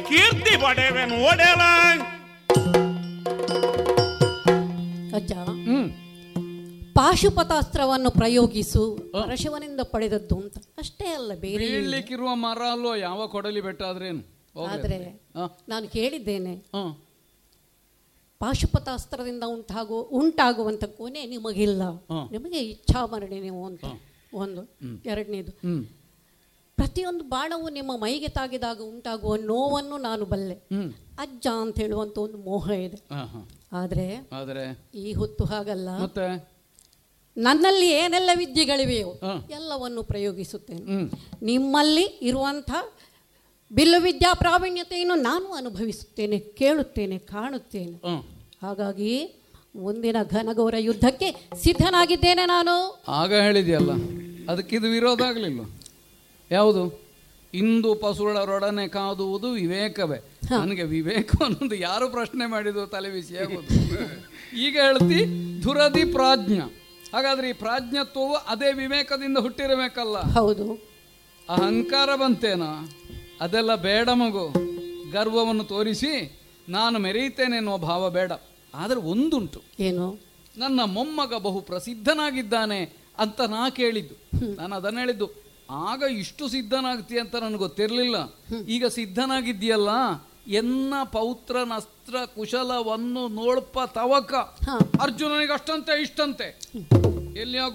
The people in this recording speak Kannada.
ಕೀರ್ತಿ ಪಡೆವೆನು ಒಡೆಯಲ ಅಜ್ಜ ಹ್ಮ್ ಪಾಶುಪತಾಸ್ತ್ರವನ್ನು ಪ್ರಯೋಗಿಸು ಪರಶುವನಿಂದ ಪಡೆದದ್ದು ಅಂತ ಅಷ್ಟೇ ಅಲ್ಲ ಬೇರೆ ಏನು. ಬೀಳ್ಲಿಕ್ಕಿರುವ ಮರ ಅಲ್ಲೋ ಯಾವ ಕೊಡಲಿ ಬೆಟ್ಟ ಆದ್ರೇನು ಹೋಗ್ಲಿ. ಆದ್ರೆ ಹ, ನಾನು ಕೇಳಿದ್ದೇನೆ ಹ. ಪಾಶುಪತಾಸ್ತ್ರದಿಂದ ಉಂಟಾಗುವ ಉಂಟಾಗುವಂತ ಕೊನೆ ನಿಮಗಿಲ್ಲ ಹ. ನಿಮಗೆ ಇಚ್ಛಾಮರಣೆ ನೀವು ಅಂತ ಒಂದು ಎರಡನೇದು ಹ್ಮ್ ಪ್ರತಿಯೊಂದು ಬಾಣವು ನಿಮ್ಮ ಮೈಗೆ ತಾಗಿದಾಗ ಉಂಟಾಗುವ ನೋವನ್ನು ನಾನು ಬಲ್ಲೆ ಹ್ಮ್ ಅಜ್ಜ ಅಂತ ಹೇಳುವಂತ ಒಂದು ಮೋಹ ಇದೆ ಹ, ಹ. ಆದ್ರೆ ಆದ್ರೆ ಈ ಹೊತ್ತು ಹಾಗಲ್ಲ ಮತ್ತೆ ನನ್ನಲ್ಲಿ ಏನೆಲ್ಲ ವಿದ್ಯೆಗಳಿವೆಯೋ ಹ. ಎಲ್ಲವನ್ನು ಪ್ರಯೋಗಿಸುತ್ತೇನೆ ಹ್ಮ್ ನಿಮ್ಮಲ್ಲಿ ಇರುವಂಥ ಬಿಲ್ಲು ವಿದ್ಯಾ ಪ್ರಾವೀಣ್ಯತೆಯನ್ನು ನಾನು ಅನುಭವಿಸುತ್ತೇನೆ ಕೇಳುತ್ತೇನೆ ಕಾಣುತ್ತೇನೆ ಹ. ಹಾಗಾಗಿ ಮುಂದಿನ ಘನಘೋರ ಯುದ್ಧಕ್ಕೆ ಸಿದ್ಧನಾಗಿದ್ದೇನೆ ನಾನು ಆಗ ಹೇಳಿದೆಯಲ್ಲ ಅದಕ್ಕಿದು ವಿರೋಧ ಆಗಲಿಲ್ಲ ಯಾವುದು ಇಂದು ಪಸುಳರೊಡನೆ ಕಾದುವುದು ವಿವೇಕವೇ ನನಗೆ ವಿವೇಕ ಅನ್ನೋದು ಯಾರು ಪ್ರಶ್ನೆ ಮಾಡಿದ್ದು ತಲೆ ಬಿಸಿ ಆಗೋದು ಈಗ ಹೇಳ್ತಿ ಧುರದಿ ಪ್ರಾಜ್ಞ ಹಾಗಾದ್ರೆ ಈ ಪ್ರಾಜ್ಞತ್ವವು ಅದೇ ವಿವೇಕದಿಂದ ಹುಟ್ಟಿರಬೇಕಲ್ಲ ಹೌದು ಅಹಂಕಾರ ಬಂತೇನ ಅದೆಲ್ಲ ಬೇಡ ಮಗು ಗರ್ವವನ್ನು ತೋರಿಸಿ ನಾನು ಮೆರೆಯುತ್ತೇನೆ ಎನ್ನುವ ಭಾವ ಬೇಡ ಆದರೆ ಒಂದುಂಟು ಏನು ನನ್ನ ಮೊಮ್ಮಗ ಬಹು ಪ್ರಸಿದ್ಧನಾಗಿದ್ದಾನೆ ಅಂತ ನಾ ಕೇಳಿದ್ದು ನಾನು ಅದನ್ನ ಹೇಳಿದ್ದು ಆಗ ಇಷ್ಟು ಸಿದ್ಧನಾಗ್ತಿ ಅಂತ ನನಗೆ ಗೊತ್ತಿರಲಿಲ್ಲ ಈಗ ಸಿದ್ಧನಾಗಿದ್ದೀಯಲ್ಲ ಎನ್ನ ಪೌತ್ರನಸ್ತ್ರ ಕುಶಲವನ್ನು ನೋಡ್ಪ ತವಕ ಹಾ ಅರ್ಜುನನಿಗೆ ಅಷ್ಟಂತೆ ಇಷ್ಟಂತೆ ಎಲ್ಲಿಯೋ